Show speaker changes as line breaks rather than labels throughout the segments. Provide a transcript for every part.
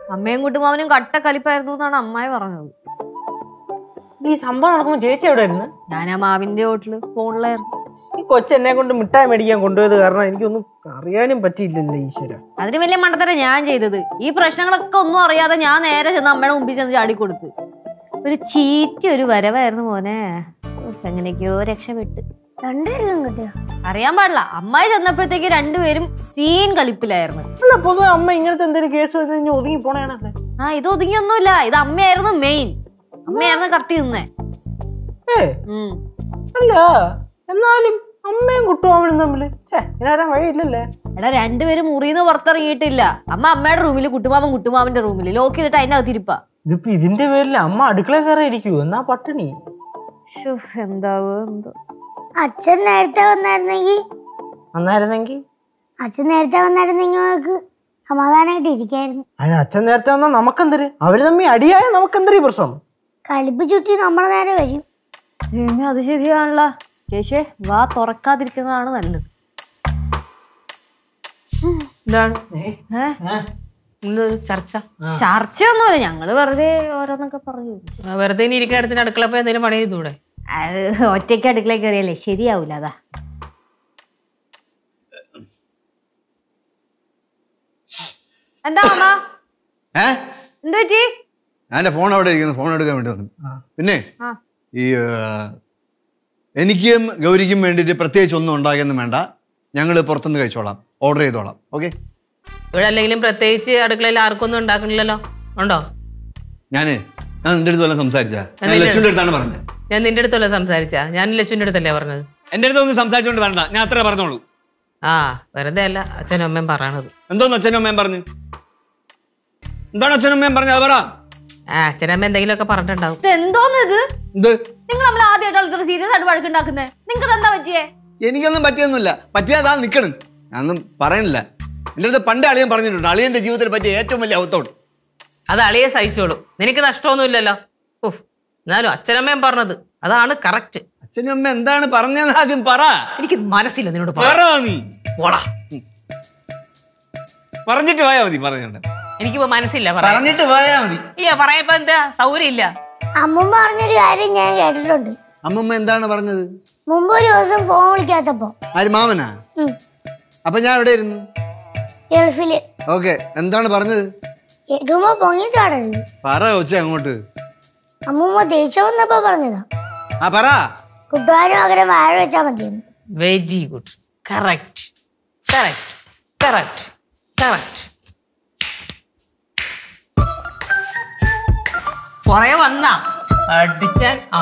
അമ്മയും കുട്ടുമാവനും കട്ട കലിപ്പായിരുന്നു എന്നാണ് അമ്മായി പറഞ്ഞത്
ഈ സംഭവം നടക്കുമ്പോ ചേച്ചി എവിടെ ആയിരുന്നു
ഞാൻ ആ മാവിന്റെ ഹോട്ടല് ഫോണിലായിരുന്നു
ഈ കൊച്ചെന്നെ കൊണ്ട് മിഠായി മേടിക്കാൻ കൊണ്ടുപോയത് കാരണം എനിക്കൊന്നും അറിയാനും പറ്റിയില്ലല്ലോ ഈശ്വര
അതിന് വലിയ മണ്ടത്തരം ഞാൻ ചെയ്തത് ഈ പ്രശ്നങ്ങളൊക്കെ ഒന്നും അറിയാതെ ഞാൻ നേരെ ചെന്ന് അമ്മയുടെ മുമ്പിൽ ചെന്ന് ചാടിക്കൊടുത്ത് ഒരു ചീറ്റി ഒരു വരവായിരുന്നു മോനെ ഉഫ്, എങ്ങനെയൊക്കെയോ രക്ഷപ്പെട്ട്
രണ്ടുപേരും കിട്ടിയോ
അറിയാൻ പാടില്ല അമ്മായി ചെന്നപ്പോഴത്തേക്ക് രണ്ടുപേരും സീൻ കലിപ്പിലായിരുന്നു
അല്ല പൊതുവെ അമ്മ ഇങ്ങനത്തെ എന്തെങ്കിലും കേസ് വന്നു കഴിഞ്ഞാൽ ഒതുങ്ങി പോണേണല്ലേ
ആ ഇത് ഒതുങ്ങിയൊന്നുമില്ല ഇത് അമ്മയായിരുന്നു മെയിൻ അമ്മയായിരുന്നു കറക്റ്റ് നിന്നേ
ഏ
ഉം.
അല്ല എന്നാലും അമ്മയും കുട്ടുമാവനും തമ്മില് ഛേ ഇങ്ങനെ വരാൻ വഴിയില്ലല്ലേ
എടാ രണ്ടുപേരും മുറിന്ന് പുറത്തിറങ്ങിയിട്ടില്ല അമ്മ അമ്മയുടെ റൂമിൽ കുട്ടുമാമൻ കുട്ടുമാമന്റെ റൂമിൽ ലോക്ക് ചെയ്തിട്ട് അതിന്റെ അകത്തിരിപ്പാ
ഇതിപ്പോ ഇതിന്റെ പേരിൽ അമ്മ അടുക്കള കയറി ഇരിക്കൂ എന്നാ പട്ടിണി
ശ്ശോ, എന്താവോ എന്തോ
അച്ഛൻ നേരത്തെ വന്നായിരുന്നെങ്കിൽ
വന്നായിരുന്നെങ്കിൽ
അച്ഛൻ നേരത്തെ വന്നായിരുന്നെങ്കിൽ നമുക്ക് സമാധാനമായിട്ട് ഇരിക്കായിരുന്നു
അതിന് അച്ഛൻ നേരത്തെ വന്നാൽ നമുക്കെന്തര് അവര് തമ്മിൽ അടിയായ നമുക്കെന്തരീ പ്രശ്നം
കലിപ്പ് ചുറ്റി നമ്മുടെ നേരെ വരും
ദൈവമേ, അത് ശരിയാണല്ലോ ചേച്ചേ വാ തുറക്കാതിരിക്കുന്നതാണ് നല്ലത്
എന്താണ്
ഏ
ഇന്നൊരു ചർച്ച
ചർച്ചയൊന്നുമില്ല ഞങ്ങള് വെറുതെ ഓരോന്നൊക്കെ പറഞ്ഞു
ആ, വെറുതെ ഇനി ഇരിക്കുന്ന അടുത്തിന് അടുക്കള പോയി എന്തെങ്കിലും പണി ചെയ്തൂടെ
അത് ഒറ്റയ്ക്ക് അടുക്കളയിൽ കയറിയല്ലേ ശരിയാവൂല അതാ എന്താ അമ്മ
ഏ
എന്ത് പറ്റി
ഞാൻ എൻ്റെ ഫോൺ അവിടെ ഇരിക്കുന്നു ഫോൺ എടുക്കാൻ വേണ്ടി വന്നു പിന്നെ
ആ.
ഈ ആ, എനിക്കും ഗൗരിക്കും വേണ്ടിയിട്ട് പ്രത്യേകിച്ച് ഒന്നും ഉണ്ടാക്കിയൊന്നും വേണ്ട ഞങ്ങൾ പുറത്തുനിന്ന് കഴിച്ചോളാം ഓർഡർ ചെയ്തോളാം ഓക്കെ
ഇവിടെ അല്ലെങ്കിലും പ്രത്യേകിച്ച് അടുക്കളയിൽ ആർക്കും ഒന്നും ഉണ്ടാക്കണില്ലല്ലോ ഉണ്ടോ
ഞാൻ ഞാൻ നിന്റെ അടുത്ത് വല്ലതും സംസാരിച്ചാ ഞാൻ
നിന്റെ
ലക്ഷ്മിയുടെ അടുത്താണ് പറഞ്ഞത്
ഞാൻ നിന്റെ അടുത്തല്ല സംസാരിച്ചാ ഞാൻ ലച്ചുവിന്റെ അടുത്തല്ലേ പറഞ്ഞത്
എൻ്റെ അടുത്ത് ഒന്നും സംസാരിച്ചുകൊണ്ട് വേണ്ട ഞാൻ അത്ര പറഞ്ഞോളൂ
ആ വെറുതെ അല്ല അച്ഛനും അമ്മയും പറയണത്
എന്തോന്ന് അച്ഛനും അമ്മയും പറഞ്ഞു എന്താണ് അച്ഛനും അമ്മയും പറഞ്ഞത് അത് പറ
ആ അച്ഛനമ്മ എന്തെങ്കിലുമൊക്കെ പറഞ്ഞിട്ടുണ്ടാവും
ഇത് എന്തോന്ന് ഇത്
എന്ത്
നിങ്ങൾ നമ്മൾ ആദ്യമായിട്ടാണ് ഇത്ര സീരിയസ് ആയിട്ട് വഴക്കുണ്ടാക്കുന്നത് നിങ്ങൾക്ക് എന്താ പറ്റിയേ
എനിക്കൊന്നും പറ്റിയൊന്നുമില്ല പറ്റിയാതാ നിൽക്കണം ഞാനൊന്നും പറയണില്ല എൻ്റെ അടുത്ത് പണ്ട് അളിയൻ പറഞ്ഞിട്ടുണ്ട് അളിയൻ്റെ ജീവിതത്തിൽ പറ്റിയ ഏറ്റവും വലിയ അവത്തോട്
അത് അളിയെ സഹിച്ചോളൂ നിനക്ക് നഷ്ടമൊന്നുമില്ലല്ലോ ഉഫ് എന്നാലും അച്ഛനമ്മയും പറഞ്ഞത് അതാണ് കറക്റ്റ്
അച്ഛനും അമ്മ എന്താണ് പറഞ്ഞതെന്ന് ആദ്യം പറ
എനിക്ക് മനസ്സില്ല നിന്നോട് പറ.
പറ നീ
പോടാ
പറഞ്ഞിട്ട് പോയാ മതി പറഞ്ഞോണ്ട്
എനിക്കിപ്പോ മനസ്സില്ല പറയാൻ
പറഞ്ഞിട്ട് പോയാ മതി
ഇല്ല പറയപ്പോ എന്താ സൗകര്യം ഇല്ല
അമ്മ പറഞ്ഞൊരു കാര്യം ഞാൻ കേട്ടിട്ടുണ്ട്
അമ്മമ്മ എന്താണ് പറഞ്ഞത്
മുമ്പ് ഒരു ദിവസം ഫോൺ വിളിക്കാത്തപ്പോ
ആര് മാമനാ
ഉം,
അപ്പൊ ഞാൻ എവിടെ ഇരുന്നു
ഗൾഫില്
ഓക്കെ എന്താണ് പറഞ്ഞത്
കേൾക്കുമ്പോ പൊങ്ങി ചാടരുത്
പറ കൊച്ചെ അങ്ങോട്ട്
അമ്മൂമ്മ ദേഷ്യം വന്നപ്പോ പറഞ്ഞതാ
ആ പറ
കുട്ടുവാനും പകരം വാഴ വെച്ചാ മതിയെന്ന്
very good correct correct correct correct കൊറേ വന്ന അടിച്ചാൽ ആ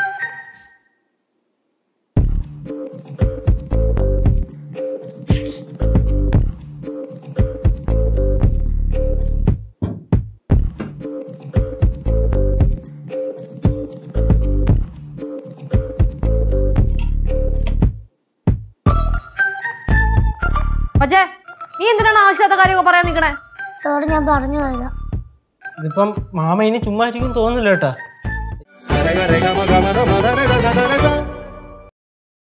പക്ഷേ നീ എന്തിനാണ് ആവശ്യമില്ലാത്ത കാര്യമൊക്കെ പറയാൻ നിൽക്കണേ
സോറി ഞാൻ പറഞ്ഞു പോയതാ
ഇതിപ്പം മാമ ഇനി ചുമ്മാ ഇരിക്കും തോന്നുന്നില്ല കേട്ടാ
രഗ രഗ മഗ മഗ മദ രഗ ഗദ രഗ.